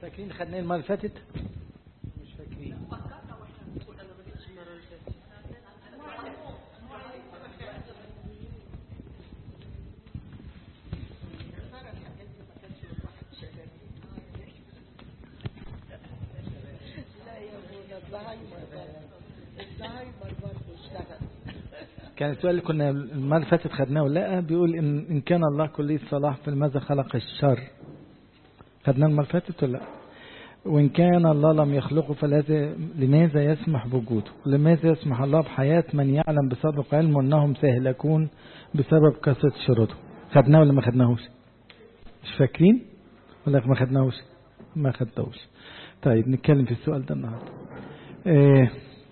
فاكرين خدناه المرة اللي فاتت مش فاكرين كان السؤال اللي كنا المرة اللي فاتت خدناه ولا لا بيقول إن, إن كان الله كلي الصلاح فلماذا خلق الشر خدناه المرة اللي فاتت ولا لا وإن كان الله لم يخلقه فلازم لماذا يسمح بوجوده لماذا يسمح الله بحياة من يعلم بسبق علمه أنهم سيهلكون بسبب كثرة شروطه خدناه ولا ما خدناهوش مش فاكرين ولا ما خدناهوش ما خدناهوش طيب نتكلم في السؤال ده النهارده إيه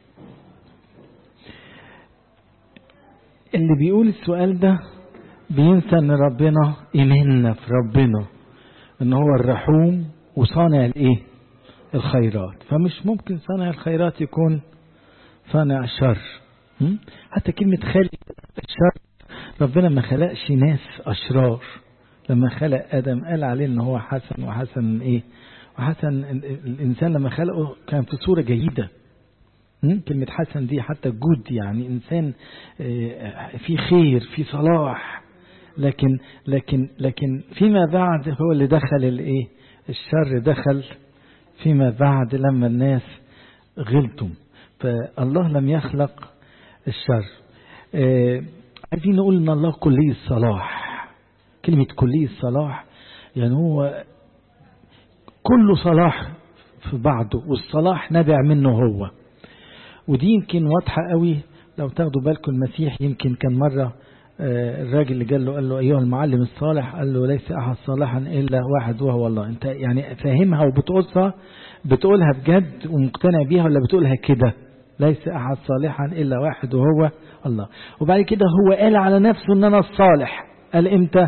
اللي بيقول السؤال ده بينسى ان ربنا ايماننا في ربنا ان هو الرحوم وصانع الايه الخيرات فمش ممكن صانع الخيرات يكون صانع الشر حتى كلمة خالق الشر ربنا ما خلقش ناس أشرار لما خلق آدم قال عليه إن هو حسن وحسن إيه وحسن الإنسان لما خلقه كان في صورة جيدة كلمة حسن دي حتى جود يعني إنسان في خير في صلاح لكن لكن لكن فيما بعد هو اللي دخل الايه الشر دخل فيما بعد لما الناس غلطوا فالله لم يخلق الشر عايزين نقول ان الله كلي الصلاح كلمة كلي الصلاح يعني هو كله صلاح في بعضه والصلاح نابع منه هو ودي يمكن واضحة قوي لو تاخدوا بالكم المسيح يمكن كان مرة الراجل اللي قال له قال له أيها المعلم الصالح قال له ليس أحد صالحا إلا واحد وهو الله أنت يعني فاهمها وبتقولها بتقولها بجد ومقتنع بيها ولا بتقولها كده ليس أحد صالحا إلا واحد وهو الله وبعد كده هو قال على نفسه أن أنا الصالح قال إمتى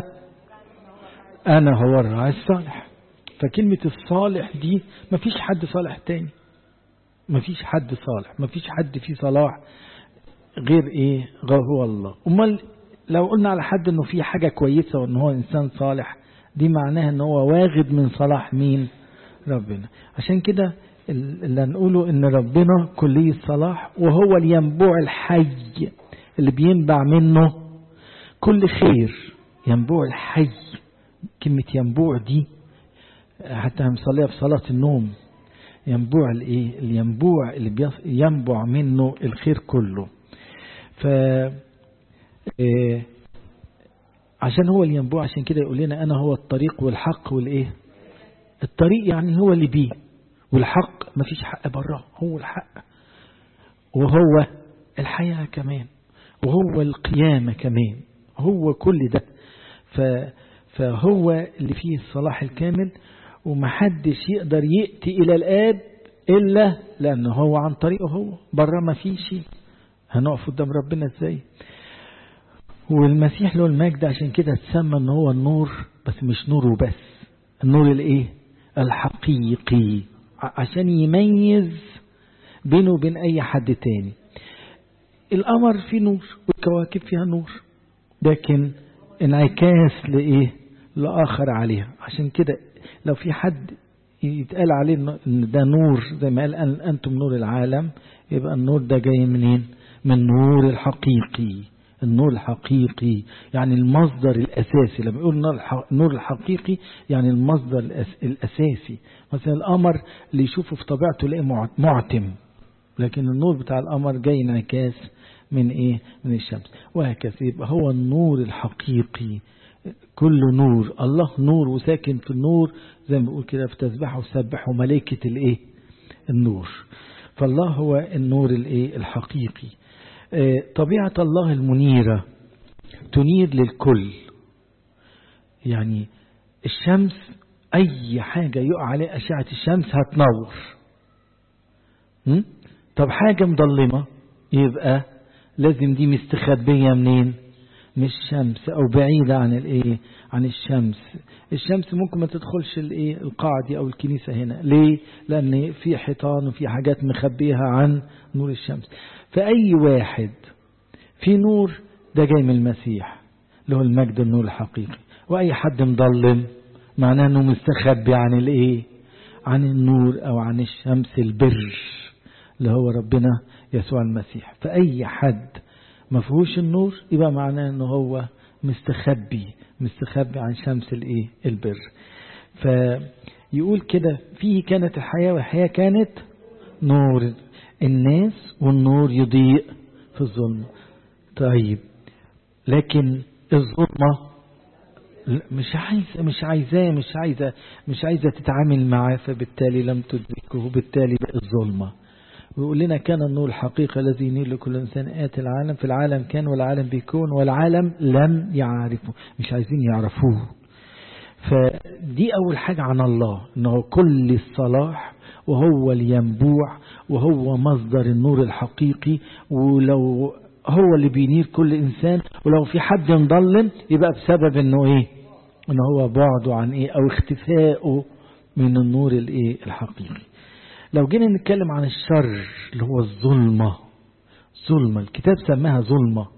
أنا هو الراعي الصالح فكلمة الصالح دي مفيش حد صالح تاني مفيش حد صالح مفيش حد فيه صلاح غير ايه غير هو الله امال لو قلنا على حد انه في حاجة كويسة وان هو انسان صالح دي معناها ان هو واخد من صلاح مين ربنا عشان كده اللي هنقوله ان ربنا كلي الصلاح وهو الينبوع الحي اللي بينبع منه كل خير ينبوع الحي كلمة ينبوع دي حتى هنصليها في صلاة النوم ينبوع الايه الينبوع اللي ينبع منه الخير كله ف إيه عشان هو الينبوع عشان كده يقول لنا انا هو الطريق والحق والايه الطريق يعني هو اللي بيه والحق مفيش حق براه هو الحق وهو الحياة كمان وهو القيامة كمان هو كل ده ف فهو اللي فيه الصلاح الكامل ومحدش يقدر يأتي إلى الآب إلا لأنه هو عن طريقه هو بره ما فيش هنقف قدام ربنا ازاي والمسيح له المجد عشان كده اتسمى ان هو النور بس مش نور وبس النور الايه الحقيقي عشان يميز بينه وبين اي حد تاني القمر فيه نور والكواكب فيها نور لكن انعكاس لايه لاخر عليها عشان كده لو في حد يتقال عليه ان ده نور زي ما قال انتم نور العالم يبقى النور ده جاي منين من نور الحقيقي النور الحقيقي يعني المصدر الأساسي لما يقول النور الحقيقي يعني المصدر الأساسي مثلا القمر اللي يشوفه في طبيعته يلاقي معتم لكن النور بتاع القمر جاي انعكاس من ايه من الشمس وهكذا يبقى هو النور الحقيقي كل نور الله نور وساكن في النور زي ما بيقول كده في تسبحه وسبحه ملائكة الايه النور فالله هو النور الايه الحقيقي طبيعة الله المنيرة تنير للكل يعني الشمس أي حاجة يقع عليه أشعة الشمس هتنور طب حاجة مضلمة يبقى لازم دي مستخبية منين من الشمس أو بعيدة عن الإيه عن الشمس الشمس ممكن ما تدخلش الإيه القاعة دي أو الكنيسة هنا ليه لأن في حيطان وفي حاجات مخبيها عن نور الشمس فأي واحد في نور ده جاي من المسيح اللي هو المجد النور الحقيقي وأي حد مضلم معناه أنه مستخبي عن الإيه عن النور أو عن الشمس البر اللي هو ربنا يسوع المسيح فأي حد ما فيهوش النور يبقى معناه أنه هو مستخبي مستخبي عن شمس الايه البر فيقول كده فيه كانت الحياة والحياة كانت نور الناس والنور يضيء في الظلمة طيب لكن الظلمة مش عايزة مش عايزاه مش عايزة مش عايزة تتعامل معاه فبالتالي لم تدركه وبالتالي بقى الظلمة ويقول لنا كان النور الحقيقة الذي ينير لكل إنسان آت العالم في العالم كان والعالم بيكون والعالم لم يعرفه مش عايزين يعرفوه فدي أول حاجة عن الله أنه كل الصلاح وهو الينبوع وهو مصدر النور الحقيقي ولو هو اللي بينير كل إنسان ولو في حد مضلم يبقى بسبب أنه إيه أنه هو بعده عن إيه أو اختفائه من النور الإيه الحقيقي لو جينا نتكلم عن الشر اللي هو الظلمة ظلمة الكتاب سماها ظلمة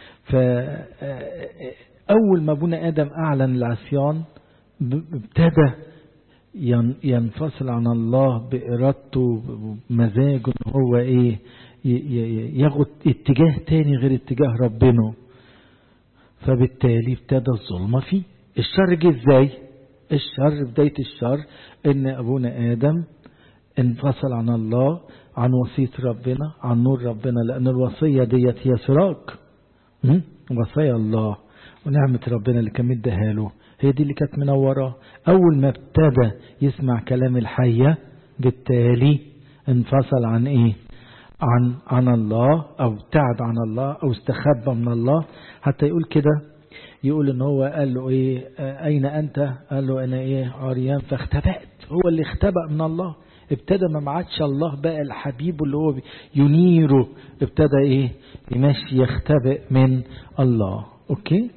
فأول ما ابونا آدم أعلن العصيان ابتدى ينفصل عن الله بإرادته بمزاجه ان هو ايه ياخد اتجاه تاني غير اتجاه ربنا فبالتالي ابتدى الظلمة فيه الشر جه ازاي الشر بداية الشر ان ابونا آدم انفصل عن الله عن وصية ربنا عن نور ربنا لأن الوصية ديت هي سراج وصية الله ونعمة ربنا اللي كان مديها له هي دي اللي كانت منورة أول ما ابتدى يسمع كلام الحية بالتالي انفصل عن إيه عن عن الله أو ابتعد عن الله أو استخبى من الله حتى يقول كده يقول ان هو قال له ايه اين انت قال له انا ايه عريان فاختبأت هو اللي اختبأ من الله ابتدى ما معادش الله بقى الحبيب اللي هو ينيره ابتدى ايه يمشي يختبئ من الله اوكي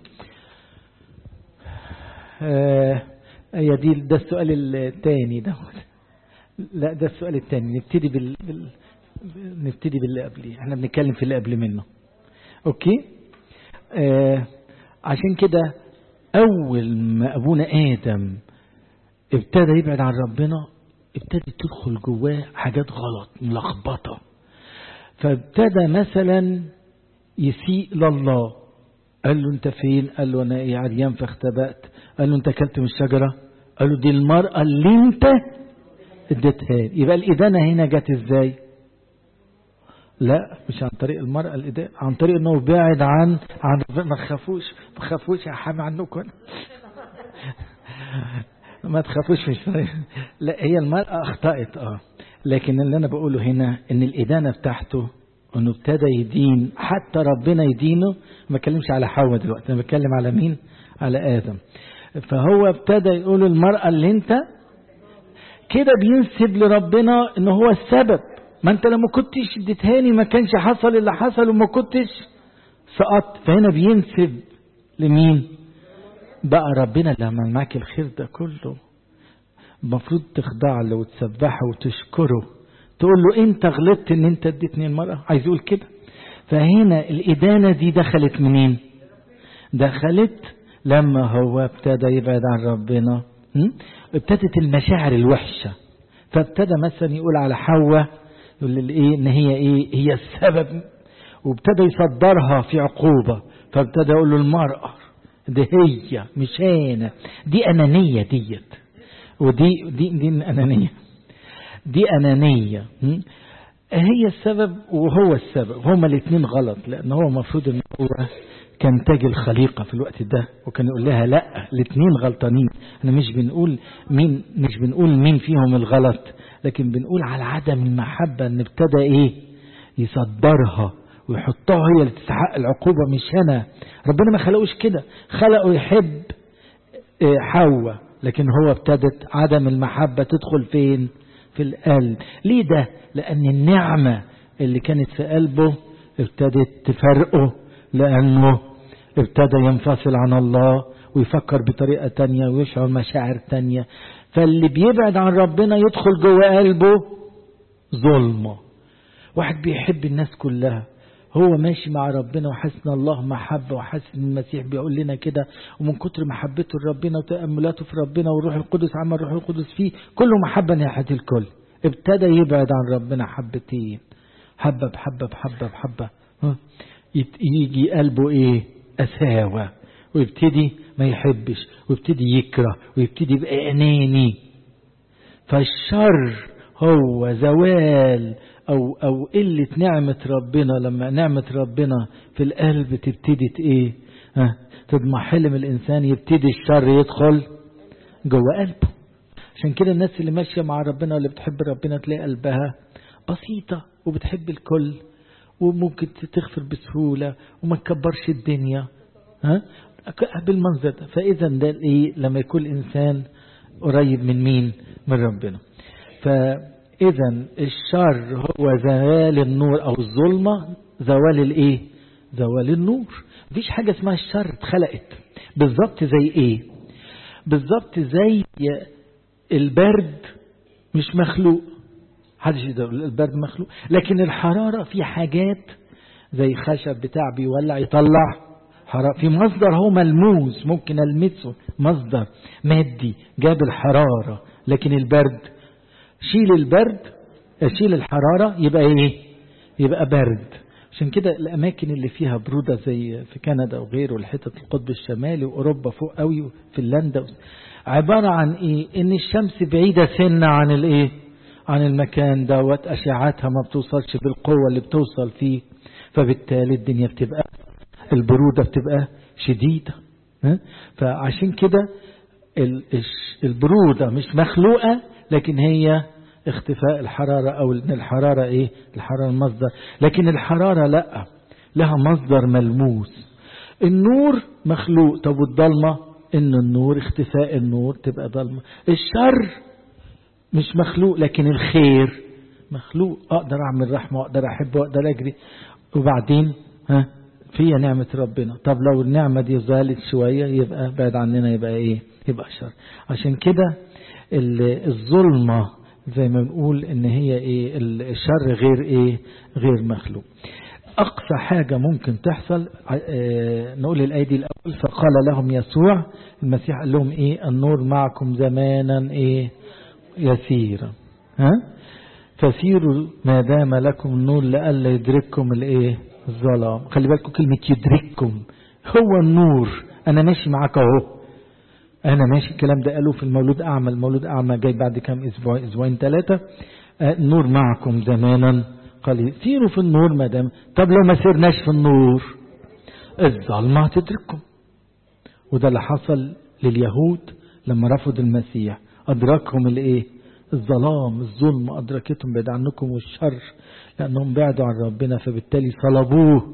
آه هي دي ده السؤال الثاني ده لا ده السؤال الثاني نبتدي بال, بال... نبتدي باللي قبليه احنا بنتكلم في اللي قبل منه اوكي آه عشان كده اول ما ابونا ادم ابتدى يبعد عن ربنا ابتدت تدخل جواه حاجات غلط ملخبطة فابتدى مثلا يسيء لله قال له انت فين قال له انا ايه عريان فاختبأت قال له انت اكلت من الشجرة قال له دي المرأة اللي انت اديتها يبقى الإدانة هنا جت ازاي لا مش عن طريق المرأة الإدانة عن طريق انه بعد عن عن ما تخافوش ما تخافوش يا حامي عنكم ما تخافوش مش لا هي المرأة أخطأت اه لكن اللي أنا بقوله هنا إن الإدانة بتاعته إنه ابتدى يدين حتى ربنا يدينه ما بتكلمش على حواء دلوقتي أنا بتكلم على مين؟ على آدم فهو ابتدى يقول المرأة اللي أنت كده بينسب لربنا إن هو السبب ما أنت لما كنتش اديتهاني ما كانش حصل اللي حصل وما كنتش سقطت فهنا بينسب لمين؟ بقى ربنا اللي عمل معاك الخير ده كله المفروض تخضع له وتسبحه وتشكره تقول له انت غلطت ان انت اديتني المرأة عايز يقول كده فهنا الإدانة دي دخلت منين دخلت لما هو ابتدى يبعد عن ربنا ابتدت المشاعر الوحشة فابتدى مثلا يقول على حواء يقول ايه ان هي ايه هي السبب وابتدى يصدرها في عقوبة فابتدى يقول له المرأة دي هي مش انا دي انانية ديت ودي دي دي انانية دي انانية هي السبب وهو السبب هما الاثنين غلط لان هو المفروض ان هو كان تاج الخليقة في الوقت ده وكان يقول لها لا الاثنين غلطانين احنا مش بنقول مين مش بنقول مين فيهم الغلط لكن بنقول على عدم المحبة ان ابتدى ايه يصدرها ويحطها هي اللي تستحق العقوبة مش أنا ربنا ما خلقوش كده خلقه يحب حواء لكن هو ابتدت عدم المحبة تدخل فين في القلب ليه ده لأن النعمة اللي كانت في قلبه ابتدت تفرقه لأنه ابتدى ينفصل عن الله ويفكر بطريقة تانية ويشعر مشاعر تانية فاللي بيبعد عن ربنا يدخل جوه قلبه ظلمه واحد بيحب الناس كلها هو ماشي مع ربنا وحاسس ان الله محبة وحاسس ان المسيح بيقول لنا كده ومن كتر محبته لربنا وتأملاته في ربنا والروح القدس عمل الروح القدس فيه كله محبة ناحية الكل ابتدى يبعد عن ربنا حبتين حبة بحبة بحبة بحبة يجي قلبه ايه أساوة ويبتدي ما يحبش ويبتدي يكره ويبتدي يبقى أناني فالشر هو زوال أو أو قلة نعمة ربنا لما نعمة ربنا في القلب تبتدي إيه ها تضمحل من الإنسان يبتدي الشر يدخل جوه قلبه عشان كده الناس اللي ماشية مع ربنا واللي بتحب ربنا تلاقي قلبها بسيطة وبتحب الكل وممكن تغفر بسهولة وما تكبرش الدنيا ها بالمنظر ده فإذا ده إيه لما يكون الإنسان قريب من مين من ربنا فإذا الشر هو زوال النور أو الظلمة زوال الإيه زوال النور مفيش حاجة اسمها الشر اتخلقت بالظبط زي إيه بالظبط زي البرد مش مخلوق حدش يقدر البرد مخلوق لكن الحرارة في حاجات زي خشب بتاع بيولع يطلع حرارة في مصدر هو ملموس ممكن ألمسه مصدر مادي جاب الحرارة لكن البرد شيل البرد شيل الحرارة يبقى ايه يبقى برد عشان كده الأماكن اللي فيها برودة زي في كندا وغيره الحتة القطب الشمالي وأوروبا فوق قوي وفنلندا عبارة عن ايه ان الشمس بعيدة سنة عن الايه عن المكان دوت أشعتها ما بتوصلش بالقوة اللي بتوصل فيه فبالتالي الدنيا بتبقى البرودة بتبقى شديدة فعشان كده البرودة مش مخلوقة لكن هي اختفاء الحرارة أو إن الحرارة إيه الحرارة المصدر لكن الحرارة لا لها مصدر ملموس النور مخلوق طب والضلمة إن النور اختفاء النور تبقى ضلمة الشر مش مخلوق لكن الخير مخلوق أقدر أعمل رحمة وأقدر أحب وأقدر أجري وبعدين ها فيها نعمة ربنا طب لو النعمة دي زالت شوية يبقى بعد عننا يبقى إيه يبقى شر عشان كده الظلمة زي ما بنقول ان هي ايه الشر غير ايه غير مخلوق اقصى حاجة ممكن تحصل اه نقول الايه دي الاول فقال لهم يسوع المسيح قال لهم ايه النور معكم زمانا ايه يسيرا ها فسيروا ما دام لكم النور لئلا يدرككم الايه الظلام خلي بالكم كلمة يدرككم هو النور انا ماشي معاك اهو انا ماشي الكلام ده قالوه في المولود اعمى المولود اعمى جاي بعد كام اسبوع اسبوعين ثلاثة النور معكم زمانا قليل سيروا في النور ما دام طب لو ما سيرناش في النور الظلمة هتدرككم وده اللي حصل لليهود لما رفضوا المسيح أدركهم الإيه الظلام الظلم أدركتهم بعد عنكم والشر لأنهم بعدوا عن ربنا فبالتالي صلبوه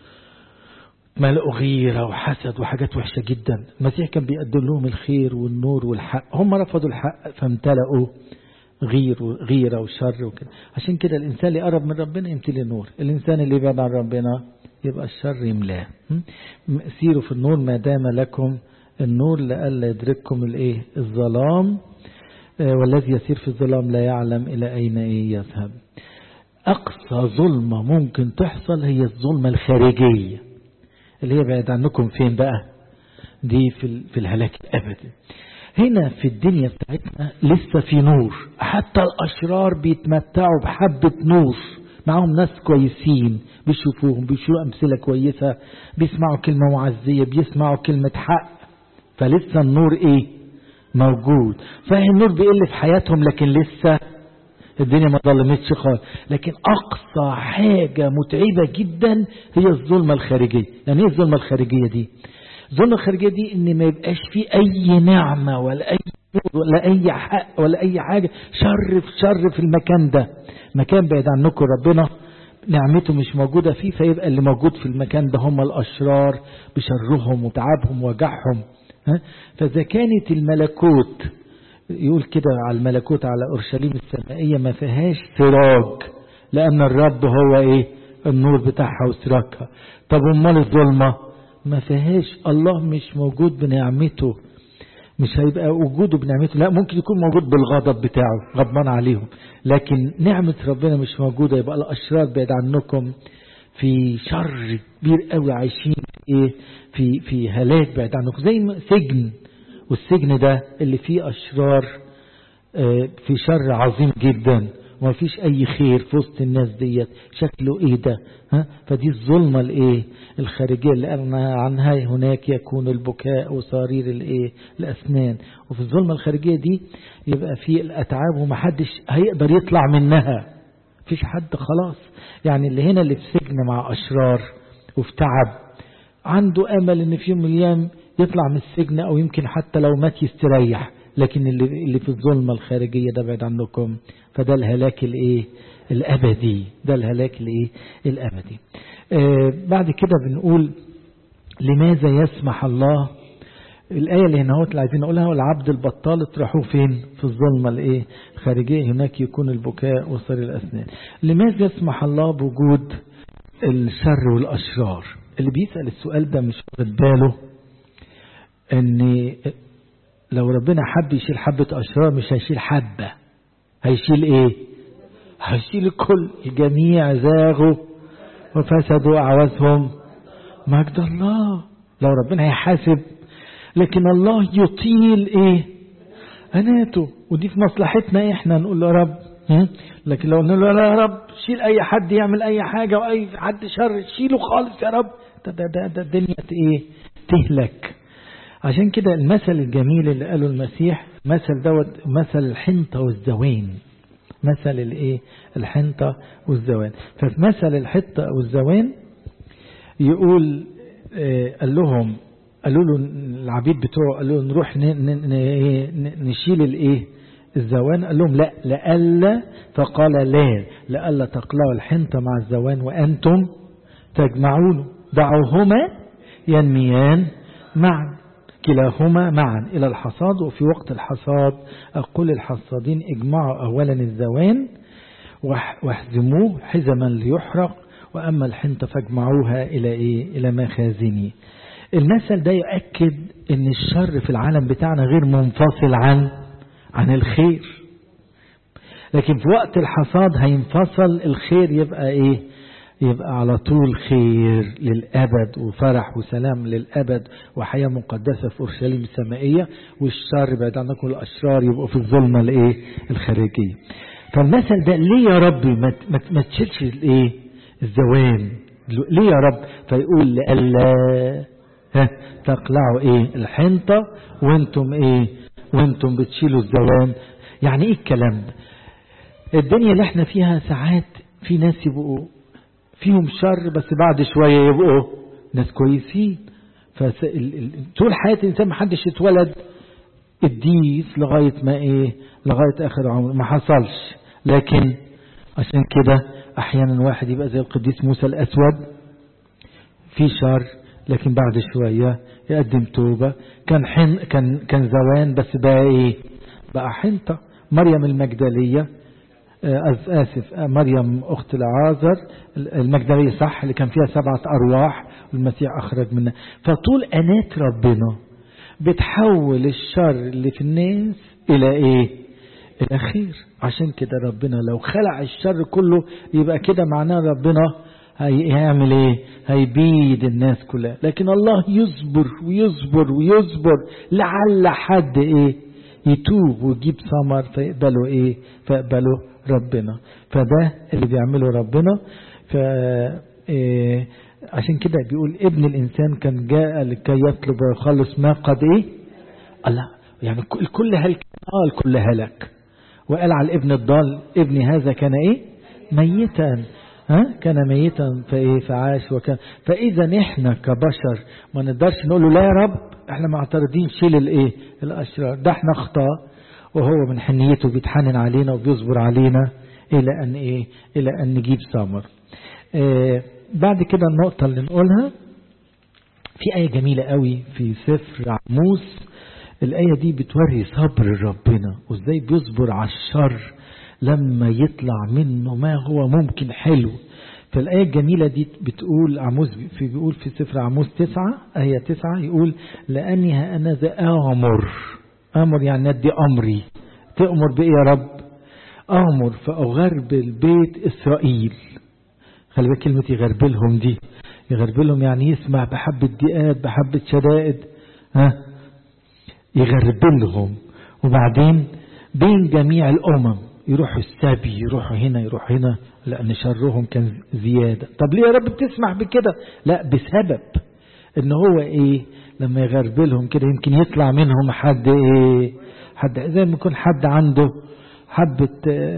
ملقوا غيرة وحسد وحاجات وحشة جدا المسيح كان بيقدم لهم الخير والنور والحق هم رفضوا الحق فامتلأوا غير غيرة وشر وكده عشان كده الإنسان اللي قرب من ربنا يمتلي نور الإنسان اللي بعد عن ربنا يبقى الشر يملاه سيروا في النور ما دام لكم النور لئلا يدرككم الايه الظلام والذي يسير في الظلام لا يعلم إلى أين إيه يذهب أقصى ظلمة ممكن تحصل هي الظلمة الخارجية اللي هي بعد عنكم فين بقى دي في, في الهلاك الأبدي هنا في الدنيا بتاعتنا لسه في نور حتى الأشرار بيتمتعوا بحبة نور معهم ناس كويسين بيشوفوهم بيشوفوا أمثلة كويسة بيسمعوا كلمة معزية بيسمعوا كلمة حق فلسه النور ايه موجود فهي النور بيقل في حياتهم لكن لسه الدنيا ما ظلمتش خالص لكن اقصى حاجة متعبة جدا هي الظلمة الخارجية يعني ايه الظلمة الخارجية دي الظلمة الخارجية دي ان ما يبقاش في اي نعمة ولا اي ولا اي حق ولا اي حاجة شر في شر في المكان ده مكان بعيد عنكم ربنا نعمته مش موجودة فيه فيبقى اللي موجود في المكان ده هم الاشرار بشرهم وتعبهم وجعهم فإذا كانت الملكوت يقول كده على الملكوت على أورشليم السمائية ما فيهاش سراج لأن الرب هو إيه النور بتاعها وسراجها طب أمال الظلمة ما فيهاش الله مش موجود بنعمته مش هيبقى وجوده بنعمته لا ممكن يكون موجود بالغضب بتاعه غضبان عليهم لكن نعمة ربنا مش موجودة يبقى الأشرار بعيد عنكم في شر كبير قوي عايشين في ايه في في هلاك بعيد عنكم زي سجن والسجن ده اللي فيه اشرار في شر عظيم جدا وما فيش اي خير في وسط الناس ديت شكله ايه ده ها فدي الظلمة الايه الخارجية اللي قالنا عنها هناك يكون البكاء وصرير الايه الاسنان وفي الظلمة الخارجية دي يبقى في الاتعاب ومحدش هيقدر يطلع منها فيش حد خلاص يعني اللي هنا اللي في سجن مع اشرار وفي تعب عنده امل ان في يوم من الايام يطلع من السجن او يمكن حتى لو مات يستريح لكن اللي اللي في الظلمة الخارجية ده بعيد عنكم فده الهلاك الايه الابدي ده الهلاك الايه الابدي آه بعد كده بنقول لماذا يسمح الله الآية اللي هنا اللي عايزين نقولها والعبد البطال اطرحوه فين في الظلمة الايه الخارجية هناك يكون البكاء وصر الأسنان لماذا يسمح الله بوجود الشر والأشرار اللي بيسأل السؤال ده مش واخد باله ان لو ربنا حب يشيل حبة أشرار مش هيشيل حبة هيشيل ايه هيشيل الكل الجميع زاغوا وفسدوا أعوازهم مجد الله لو ربنا هيحاسب لكن الله يطيل ايه أناته ودي في مصلحتنا احنا نقول يا رب لكن لو نقول يا رب شيل اي حد يعمل اي حاجة واي حد شر شيله خالص يا رب ده ده ده, ده الدنيا ايه تهلك عشان كده المثل الجميل اللي قاله المسيح مثل دوت مثل الحنطة والزوين مثل الايه الحنطة والزوان ففي مثل الحنطة والزوان يقول اه قال لهم قالوا له العبيد بتوعه قالوا له نروح نشيل الايه الزوان قال لهم لا لألا فقال لا لألا تقلعوا الحنطة مع الزوان وأنتم تجمعون دعوهما ينميان معا كلاهما معا إلى الحصاد وفي وقت الحصاد أقول الحصادين اجمعوا أولا الزوان واحزموه حزما ليحرق وأما الحنطة فاجمعوها إلى إيه إلى مخازني المثل ده يؤكد ان الشر في العالم بتاعنا غير منفصل عن عن الخير لكن في وقت الحصاد هينفصل الخير يبقى ايه يبقى على طول خير للأبد وفرح وسلام للأبد وحياة مقدسة في أورشليم السمائية والشر بعد عنكم الأشرار يبقوا في الظلمة الايه الخارجية فالمثل ده ليه يا ربي ما, ما, ما تشيلش الايه الزوان ليه يا رب فيقول لألا ها تقلعوا ايه الحنطة وانتم ايه وانتم بتشيلوا الزوان يعني ايه الكلام ده الدنيا اللي احنا فيها ساعات في ناس يبقوا فيهم شر بس بعد شوية يبقوا ناس كويسين طول حياة الإنسان ما حدش اتولد الديس لغاية ما ايه لغاية آخر عمر ما حصلش لكن عشان كده أحيانا واحد يبقى زي القديس موسى الأسود في شر لكن بعد شوية يقدم توبة كان حن كان كان زوان بس بقى ايه بقى حنطة مريم المجدلية آسف مريم أخت العازر المجدلية صح اللي كان فيها سبعة أرواح والمسيح أخرج منها فطول أنات ربنا بتحول الشر اللي في الناس إلى إيه إلى خير عشان كده ربنا لو خلع الشر كله يبقى كده معناه ربنا هيعمل ايه هيبيد الناس كلها لكن الله يصبر ويصبر ويصبر لعل حد ايه يتوب ويجيب ثمر فيقبلوا ايه فيقبلوا ربنا فده اللي بيعمله ربنا ف إيه عشان كده بيقول ابن الانسان كان جاء لكي يطلب ويخلص ما قد ايه الله يعني الكل هلك اه الكل هلك وقال على الابن الضال ابني هذا كان ايه ميتا ها كان ميتا فايه فعاش وكان فاذا احنا كبشر ما نقدرش نقول له لا يا رب احنا معترضين شيل الايه الاشرار ده احنا اخطا وهو من حنيته بيتحنن علينا وبيصبر علينا الى ان ايه الى ان نجيب ثمر اه بعد كده النقطه اللي نقولها في ايه جميله قوي في سفر عموس الايه دي بتوري صبر ربنا وازاي بيصبر على الشر لما يطلع منه ما هو ممكن حلو فالآية الجميلة دي بتقول عموس في بيقول في سفر عموس تسعة آية تسعة يقول لأني أنا ذا آمر آمر يعني ندي أمري تأمر بإيه يا رب آمر فأغرب البيت إسرائيل خلي بالك كلمة يغربلهم دي يغربلهم يعني يسمع بحبة دقات بحبة شدائد ها يغربلهم وبعدين بين جميع الأمم يروحوا السبي يروحوا هنا يروحوا هنا لأن شرهم كان زيادة طب ليه يا رب بتسمح بكده لا بسبب ان هو ايه لما يغربلهم كده يمكن يطلع منهم حد ايه حد زي ما يكون حد عنده حبة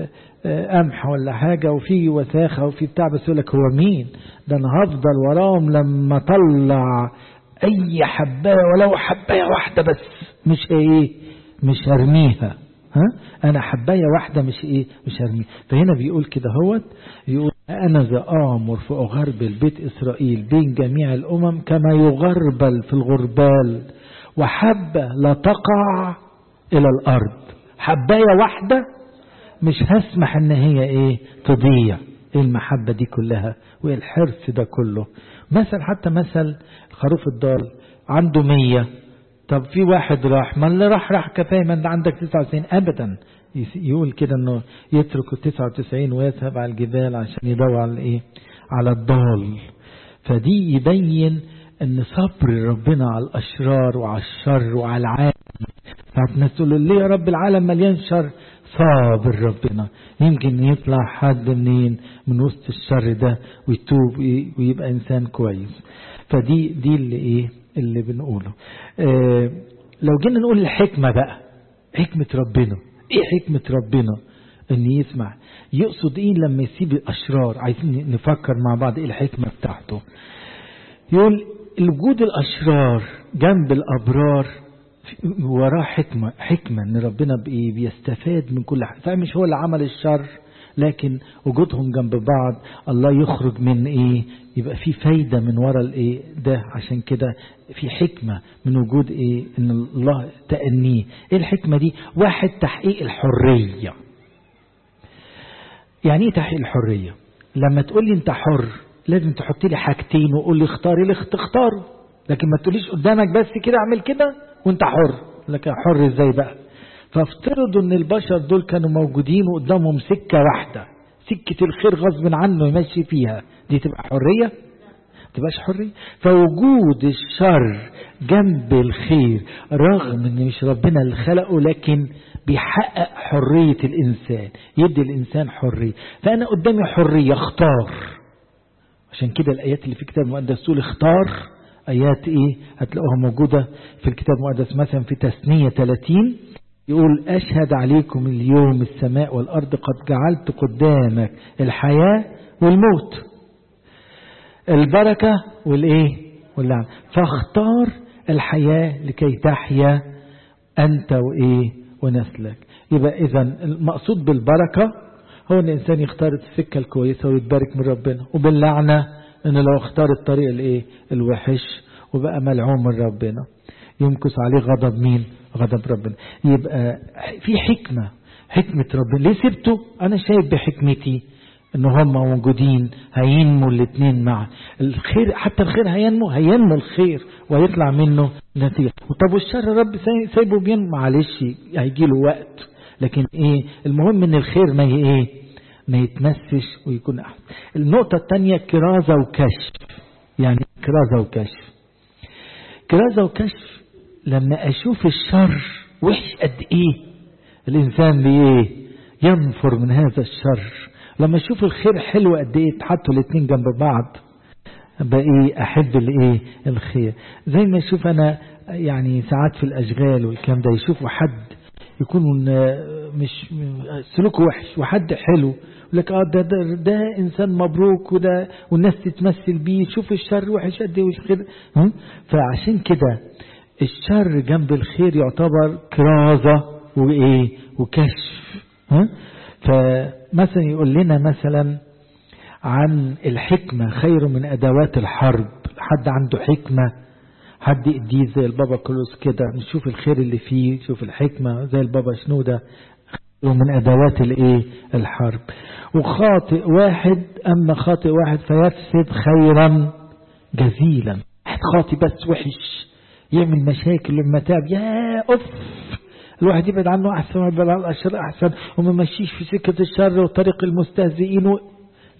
قمح ولا حاجة وفي وساخة وفي بتاع بس يقول لك هو مين ده انا هفضل وراهم لما طلع اي حباية ولو حباية واحدة بس مش ايه مش هرميها ها انا حباية واحدة مش ايه مش هرميها فهنا بيقول كده هوت يقول أنا ذا آمر فأغربل بيت إسرائيل بين جميع الأمم كما يغربل في الغربال وحبة لا تقع إلى الأرض حباية واحدة مش هسمح ان هي ايه تضيع ايه المحبة دي كلها وايه الحرص ده كله مثل حتى مثل خروف الضال عنده مية طب في واحد راح ما اللي راح راح كفاية ما انت عندك 99 ابدا يقول كده انه يترك ال 99 ويذهب على الجبال عشان يدور على ايه على الضال فدي يبين ان صبر ربنا على الاشرار وعلى الشر وعلى العالم ساعات الناس تقول ليه يا رب العالم مليان شر صابر ربنا يمكن يطلع حد منين من وسط الشر ده ويتوب ويبقى انسان كويس فدي دي اللي ايه اللي بنقوله اه لو جينا نقول الحكمة بقى حكمة ربنا ايه حكمة ربنا ان يسمع يقصد ايه لما يسيب الاشرار عايزين نفكر مع بعض ايه الحكمة بتاعته يقول وجود الاشرار جنب الابرار وراه حكمة حكمة ان ربنا بإيه بيستفاد من كل حاجة فمش هو اللي عمل الشر لكن وجودهم جنب بعض الله يخرج من ايه يبقى في فايدة من ورا الايه ده عشان كده في حكمة من وجود ايه ان الله تأنيه ايه الحكمة دي واحد تحقيق الحرية يعني ايه تحقيق الحرية لما تقول لي انت حر لازم تحط لي حاجتين وقول لي اختاري لي تختاره لكن ما تقوليش قدامك بس كده اعمل كده وانت حر لكن حر ازاي بقى فافترضوا ان البشر دول كانوا موجودين وقدامهم سكة واحدة سكة الخير غصب عنه يمشي فيها دي تبقى حرية تبقاش حرية فوجود الشر جنب الخير رغم ان مش ربنا اللي خلقه لكن بيحقق حرية الانسان يدي الانسان حرية فانا قدامي حرية اختار عشان كده الايات اللي في الكتاب المقدس تقول اختار آيات إيه هتلاقوها موجودة في الكتاب المقدس مثلا في تثنية 30 يقول أشهد عليكم اليوم السماء والأرض قد جعلت قدامك الحياة والموت البركة والإيه واللعنة فاختار الحياة لكي تحيا أنت وإيه ونسلك يبقى إذا المقصود بالبركة هو أن الإنسان يختار السكة الكويسة ويتبارك من ربنا وباللعنة ان لو اختار الطريق الايه الوحش وبقى ملعون من ربنا يمكس عليه غضب مين غضب ربنا يبقى في حكمة حكمة ربنا ليه سبته انا شايف بحكمتي ان هم موجودين هينمو الاثنين معا الخير حتى الخير هينمو هينمو الخير ويطلع منه نتيجة طب والشر رب سايبه بينمو معلش هيجي له وقت لكن ايه المهم ان الخير ما ايه ما يتمسش ويكون أحسن النقطة الثانية كرازة وكشف يعني كرازة وكشف كرازة وكشف لما أشوف الشر وحش قد إيه الإنسان بإيه ينفر من هذا الشر لما أشوف الخير حلو قد إيه تحطوا الاثنين جنب بعض بقى أحب الإيه الخير زي ما أشوف أنا يعني ساعات في الأشغال والكلام ده يشوفوا حد يكون مش سلوكه وحش وحد حلو لك اه ده, ده, ده انسان مبروك وده والناس تتمثل بيه شوف الشر وحش قد ايه والخير فعشان كده الشر جنب الخير يعتبر كرازة وايه وكشف ها فمثلا يقول لنا مثلا عن الحكمة خير من أدوات الحرب حد عنده حكمة حد يديه زي البابا كلوس كده نشوف الخير اللي فيه نشوف الحكمة زي البابا شنودة ومن أدوات الإيه الحرب وخاطئ واحد أما خاطئ واحد فيفسد خيرا جزيلا واحد خاطئ بس وحش يعمل مشاكل والمتاب يا أف الواحد يبعد عنه أحسن ويبعد عن الأشر أحسن وما مشيش في سكة الشر وطريق المستهزئين و...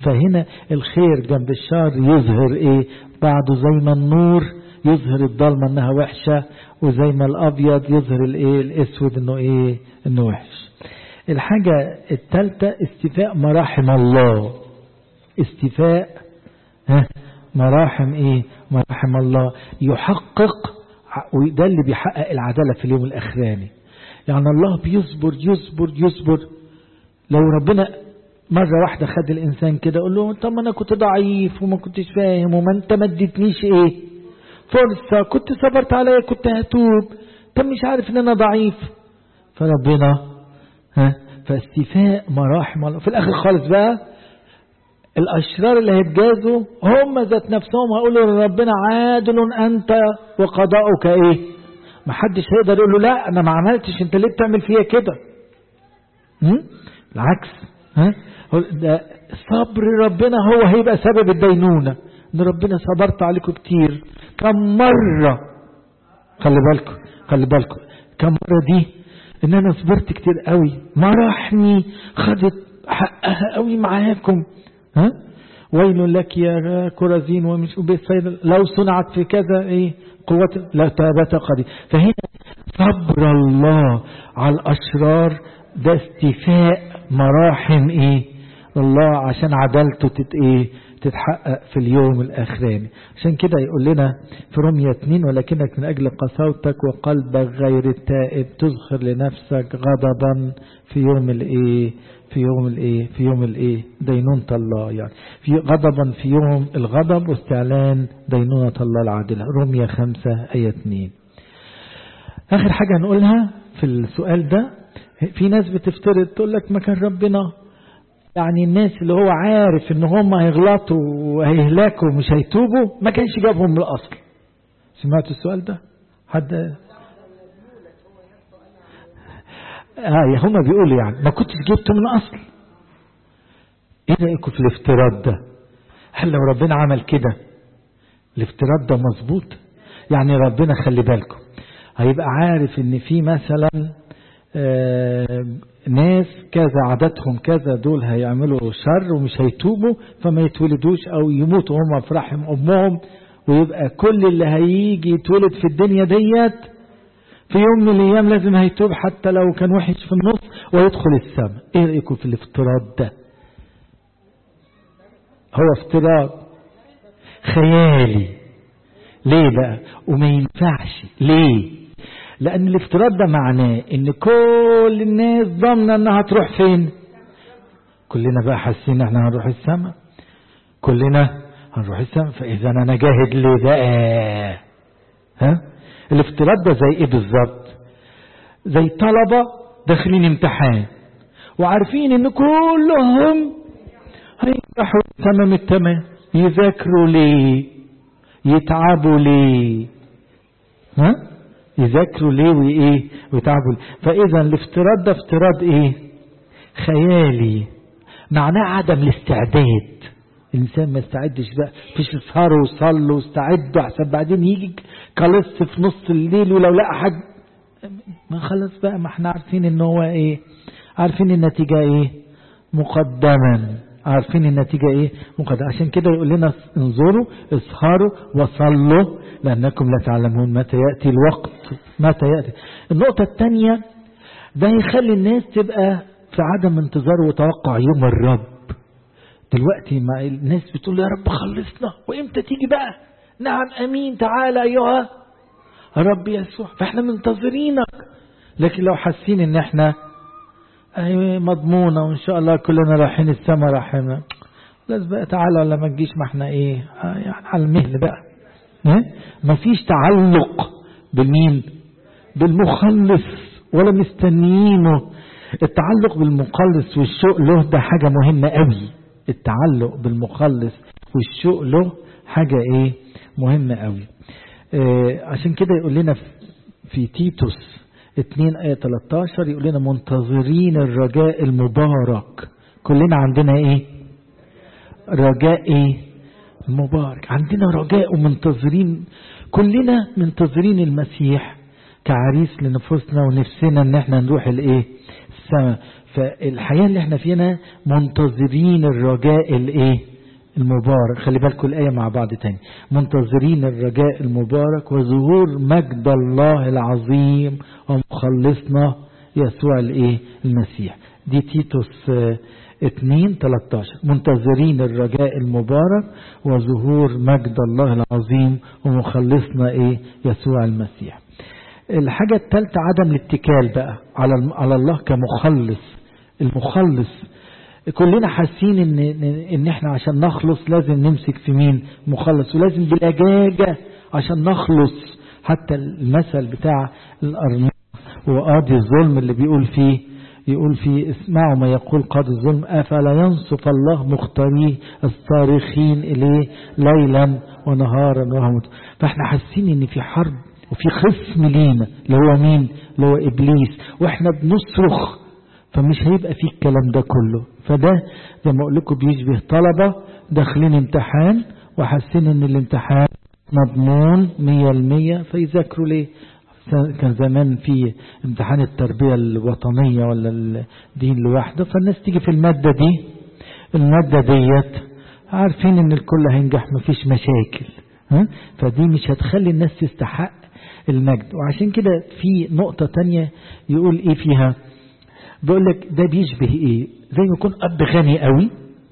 فهنا الخير جنب الشر يظهر ايه بعده زي ما النور يظهر الضلمة انها وحشة وزي ما الابيض يظهر الايه الاسود انه ايه انه وحش الحاجة الثالثة استيفاء مراحم الله استيفاء ها مراحم ايه مراحم الله يحقق وده اللي بيحقق العدالة في اليوم الاخراني يعني الله بيصبر يصبر يصبر لو ربنا مرة واحدة خد الإنسان كده قول له طب أنا كنت ضعيف وما كنتش فاهم وما أنت ما اديتنيش إيه فرصة كنت صبرت عليا كنت هتوب طب مش عارف إن أنا ضعيف فربنا ها فاستيفاء مراحم الله في الآخر خالص بقى الأشرار اللي هيتجازوا هم ذات نفسهم هيقولوا لربنا عادل أنت وقضاؤك إيه ما حدش هيقدر يقول له لا أنا ما عملتش أنت ليه بتعمل فيا كده العكس ها ده صبر ربنا هو هيبقى سبب الدينونة ان ربنا صبرت عليكم كتير كم مرة خلي بالكم خلي بالكم كم مرة دي ان انا صبرت كتير قوي مراحمي خدت حقها قوي معاكم ها ويل لك يا كرزين ومش بيصير لو صنعت في كذا ايه قوة لا تابت قدي فهنا صبر الله على الاشرار ده استيفاء مراحم ايه الله عشان عدالته تت ايه تتحقق في اليوم الاخراني عشان كده يقول لنا في رمية 2 ولكنك من اجل قساوتك وقلبك غير التائب تظهر لنفسك غضبا في يوم الايه في يوم الايه في يوم الايه دينونة الله يعني في غضبا في يوم الغضب واستعلان دينونة الله العادلة رمية 5 آية 2 آخر حاجة هنقولها في السؤال ده في ناس بتفترض تقول لك ما كان ربنا يعني الناس اللي هو عارف ان هم هيغلطوا وهيهلكوا ومش هيتوبوا ما كانش جابهم من الاصل سمعتوا السؤال ده حد اه هم بيقولوا يعني ما كنتش جبته من الاصل ايه رايكم في الافتراض ده هل لو ربنا عمل كده الافتراض ده مظبوط يعني ربنا خلي بالكم هيبقى عارف ان في مثلا آه ناس كذا عاداتهم كذا دول هيعملوا شر ومش هيتوبوا فما يتولدوش او يموتوا هم في رحم امهم ويبقى كل اللي هيجي يتولد في الدنيا ديت في يوم من الايام لازم هيتوب حتى لو كان وحش في النص ويدخل السماء ايه رايكم في الافتراض ده هو افتراض خيالي ليه بقى وما ينفعش ليه لأن الافتراض ده معناه إن كل الناس ضامنة إنها تروح فين؟ كلنا بقى حاسين إحنا هنروح السماء. كلنا هنروح السماء فإذا أنا جاهد ليه بقى؟ ها؟ الافتراض ده زي إيه بالظبط؟ زي طلبة داخلين امتحان وعارفين إن كلهم هيروحوا تمام التمام يذاكروا ليه؟ يتعبوا ليه؟ ها؟ يذاكروا ليه وايه ويتعبوا فاذا الافتراض ده افتراض ايه خيالي معناه عدم الاستعداد الانسان ما استعدش بقى فيش اسهروا وصلوا واستعدوا احسن بعدين يجي كلص في نص الليل ولو لقى حد ما خلاص بقى ما احنا عارفين ان هو ايه عارفين النتيجه ايه مقدما عارفين النتيجة ايه مقدما عشان كده يقول لنا انظروا اسهروا وصلوا لأنكم لا تعلمون متى يأتي الوقت متى يأتي النقطة الثانية ده يخلي الناس تبقى في عدم انتظار وتوقع يوم الرب دلوقتي ما الناس بتقول يا رب خلصنا وامتى تيجي بقى نعم امين تعالى ايها رب يسوع فاحنا منتظرينك لكن لو حاسين ان احنا ايوه مضمونة وان شاء الله كلنا رايحين السما رايحين لازم بقى تعالى ولا ما تجيش ما احنا ايه يعني على المهل بقى ما فيش تعلق بالمين بالمخلص ولا مستنيينه التعلق بالمخلص والشوق له ده حاجة مهمة قوي التعلق بالمخلص والشوق له حاجة ايه مهمة قوي اه عشان كده يقول لنا في تيتوس 2 آية 13 يقول لنا منتظرين الرجاء المبارك كلنا عندنا ايه رجاء ايه المبارك عندنا رجاء ومنتظرين كلنا منتظرين المسيح كعريس لنفوسنا ونفسنا ان احنا نروح الايه السماء فالحياة اللي احنا فينا منتظرين الرجاء الايه المبارك خلي بالكم الآية مع بعض تاني منتظرين الرجاء المبارك وظهور مجد الله العظيم ومخلصنا يسوع الايه المسيح دي تيتوس 2 13 منتظرين الرجاء المبارك وظهور مجد الله العظيم ومخلصنا ايه يسوع المسيح الحاجة الثالثة عدم الاتكال بقى على على الله كمخلص المخلص كلنا حاسين ان ان احنا عشان نخلص لازم نمسك في مين مخلص ولازم بلجاجة عشان نخلص حتى المثل بتاع الأرنب وقاضي الظلم اللي بيقول فيه يقول فيه اسمعوا ما يقول قاضي الظلم أفلا ينصف الله مختاريه الصارخين إليه ليلا ونهارا وهم فاحنا حاسين ان في حرب وفي خصم لينا اللي هو مين اللي هو إبليس واحنا بنصرخ فمش هيبقى فيه الكلام ده كله فده زي ما اقول لكم بيشبه طلبة داخلين امتحان وحاسين ان الامتحان مضمون مية المية فيذاكروا ليه كان زمان في امتحان التربية الوطنية ولا الدين لوحده فالناس تيجي في المادة دي المادة ديت عارفين ان الكل هينجح مفيش مشاكل ها؟ فدي مش هتخلي الناس تستحق المجد وعشان كده في نقطة تانية يقول ايه فيها بيقول لك ده بيشبه ايه زي ما يكون اب غني قوي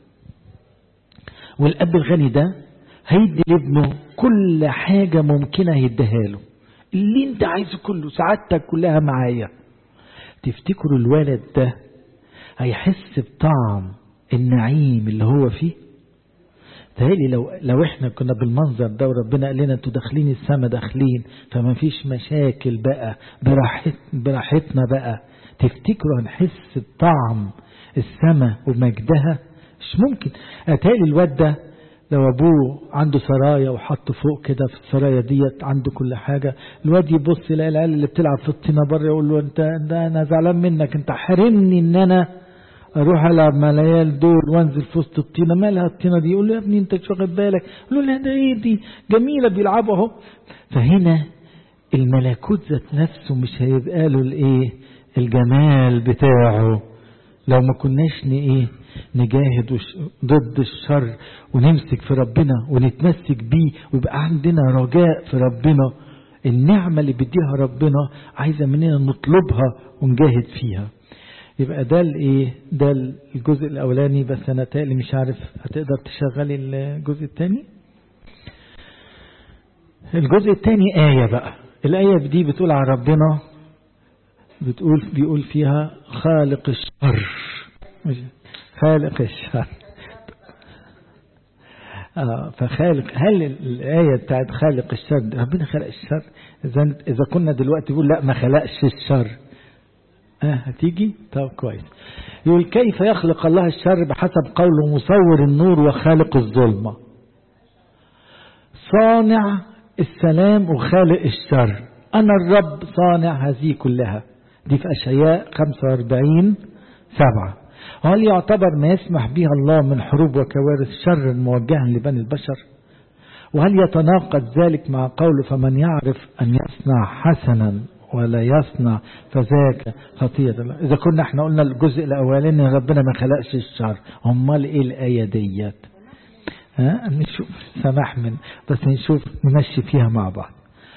والاب الغني ده هيدي لابنه كل حاجة ممكنة هيديها له اللي انت عايزه كله سعادتك كلها معايا تفتكروا الولد ده هيحس بطعم النعيم اللي هو فيه تهيلي لو لو احنا كنا بالمنظر ده وربنا قال لنا انتوا داخلين السما داخلين فما فيش مشاكل بقى براحت براحتنا بقى تفتكروا هنحس بطعم السما ومجدها مش ممكن اتهيلي الواد ده لو ابوه عنده سرايا وحط فوق كده في السرايا ديت عنده كل حاجة الواد يبص يلاقي العيال اللي بتلعب في الطينة بره يقول له انت ده انا زعلان منك انت حرمني ان انا اروح العب مع العيال دول وانزل في وسط الطينه مالها الطينه دي يقول له يا ابني انت مش واخد بالك يقول له لا ده ايه دي جميله بيلعبوا اهو فهنا الملكوت ذات نفسه مش هيبقى له الايه الجمال بتاعه لو ما كناش ايه نجاهد ضد الشر ونمسك في ربنا ونتمسك بيه ويبقى عندنا رجاء في ربنا النعمة اللي بيديها ربنا عايزة مننا نطلبها ونجاهد فيها يبقى ده الايه ده الجزء الاولاني بس انا تالي مش عارف هتقدر تشغلي الجزء الثاني الجزء الثاني آية بقى الآية دي بتقول عن ربنا بتقول بيقول فيها خالق الشر خالق الشر آه فخالق هل الآية بتاعت خالق الشر ربنا خلق الشر إذا إذا كنا دلوقتي بيقول لا ما خلقش الشر آه هتيجي طب كويس يقول كيف يخلق الله الشر بحسب قوله مصور النور وخالق الظلمة صانع السلام وخالق الشر أنا الرب صانع هذه كلها دي في أشياء 45 سبعة وهل يعتبر ما يسمح به الله من حروب وكوارث شر موجها لبني البشر وهل يتناقض ذلك مع قوله فمن يعرف أن يصنع حسنا ولا يصنع فذاك خطية الله إذا كنا احنا قلنا الجزء الأولاني ربنا ما خلقش الشر امال إيه الآية ديت ها نشوف سماح من بس نشوف نمشي فيها مع بعض